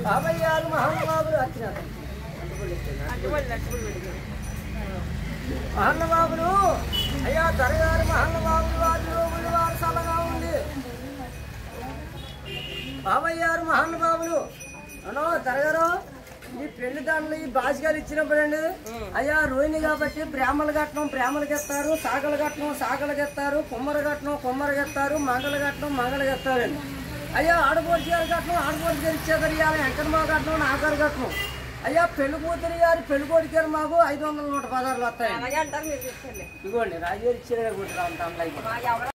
బాబాయ్ గారు మహానుభావులు వచ్చినారు మహానుభావులు అయ్యా దొరగారు మహానుభావులు వారి యోగులు వారు సలగా ఉంది బాబాయ్ గారు మహానుభావులు అనో దొరగారు ఈ పెళ్లి దాంట్లో ఈ బాజిగారు ఇచ్చినప్పుడు అండి అయ్యా రోహిణి కాబట్టి ప్రేమలు కట్టడం ప్రేమలు గెత్తారు సాగలు కట్టడం సాగలు గెత్తారు కుమ్మర కట్టడం కుమ్మర గెత్తారు మంగళ కట్టడం మంగళ గెత్తారండి అయ్యా ఆడపడుచు గారు కట్టడం ఆడపడుచు గారు ఇచ్చేదారు ఇవ్వాలి వెంకటమా కట్టడం నాగారు కట్టడం అయ్యా పెళ్లి కూతురు గారు పెళ్లి కొడుకు గారు మాకు ఐదు వందల నూట పదార్లు వస్తాయండి ఇదిగోండి రాజుగారు ఇచ్చారు కూడా అంత అమ్మాయికి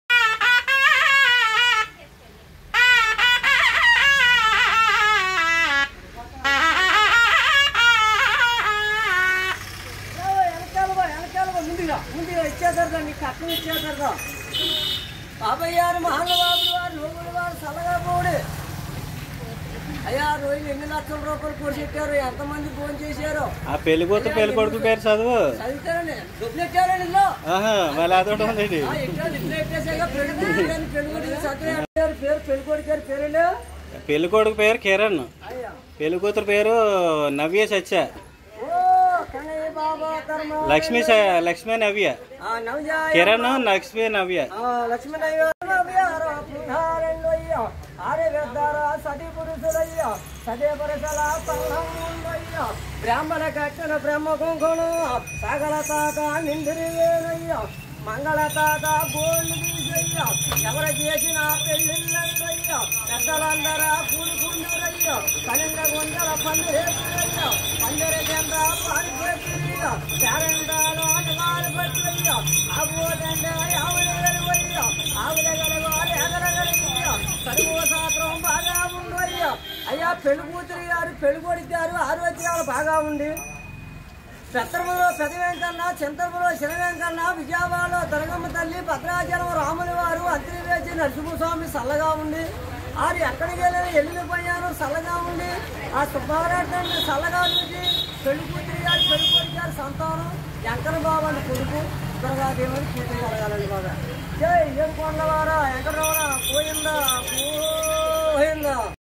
వెనకాలవా వెనకాలవా ముందుగా ముందుగా ఇచ్చేసారు నీకు కట్టం ఇచ్చేసారు బాబాయ్ గారు మహానుభావులు వారు నూగులు వారు సలగా పోడు అయ్యా రోజు ఎన్ని లక్షల రూపాయలు పొడిచెట్టారు ఎంతమంది ఫోన్ చేశారు ఆ పెళ్లి కూతురు పెళ్లి కొడుకు పేరు చదువు చదివితారండి డబ్బులు ఎట్టారండి ఇల్లు ఆహా మళ్ళీ అదొకటి ఉంది ఆ, ఎట్టారు ఇల్లు ఎట్టేసాక పెళ్లి కొడుకు గారిని పెళ్లి కొడుకు చదివారు పేరు పెళ్లి కొడుకు గారి పేరండి పెళ్లి కొడుకు పేరు కిరణ్ అయ్యా పెళ్లి కూతురు పేరు నవ్య సత్య ఓ కన్నయ్య బాబా ధర్మ లక్ష్మి స- లక్ష్మి నవ్య ఆ, నవజాయ కిరణ్ లక్ష్మి నవ్య లక్ష్మణయ్య పుండారెండయ్య ఆరే వెద్దార సతి పురుషులయ్య సదే పరసల పల్లయ్య బ్రాహ్మణ కట్టిన బ్రహ్మ కుంకును సగల తాత నిందిరివేనయ్య మంగళ తాత గోళ్ళు తీసయ్య ఎవరు చేసిన పెళ్ళిళ్ళయ్య పెద్దలందరా కూడుకుంటురయ్య పన్నెండ గుండల పందిరేపురయ్య పందిర చంద్ర పారిపోతురయ్య పేరెంటాలో అటువారు పట్టురయ్య ఆబోదండ ఆవుల వెలువయ్య ఆవుల గలవారు ఎగరగలయ్య చదువు శాస్త్రం బాగా ఉండయ్య అయ్యా పెళ్లి కూతురు గారు పెళ్లి కొడుకు గారు ఆరోగ్యాలు బాగా ఉండి పెత్తరములో పెదవెంకన్న చింతరములో శివవెంకన్న విజయవాడలో దుర్గమ్మ తల్లి భద్రాచలం రాముని వారు అంతరివేచి నరసింహస్వామి చల్లగా ఉండి ఆరు ఎక్కడికి వెళ్ళిన వెళ్ళిపోయాను చల్లగా ఉండి ఆ సుబ్బారెడ్డి చల్లగా చూసి పెళ్లి కూతురు గారు పెళ్లి కొడుకు గారు సంతానం వెంకన్న బాబు అని కొడుకు దుర్గాదేవుని కూతురు కలగాలని బాగా జై ఏడుకొండవారా వెంకటరమణ పోయిందా పోయిందా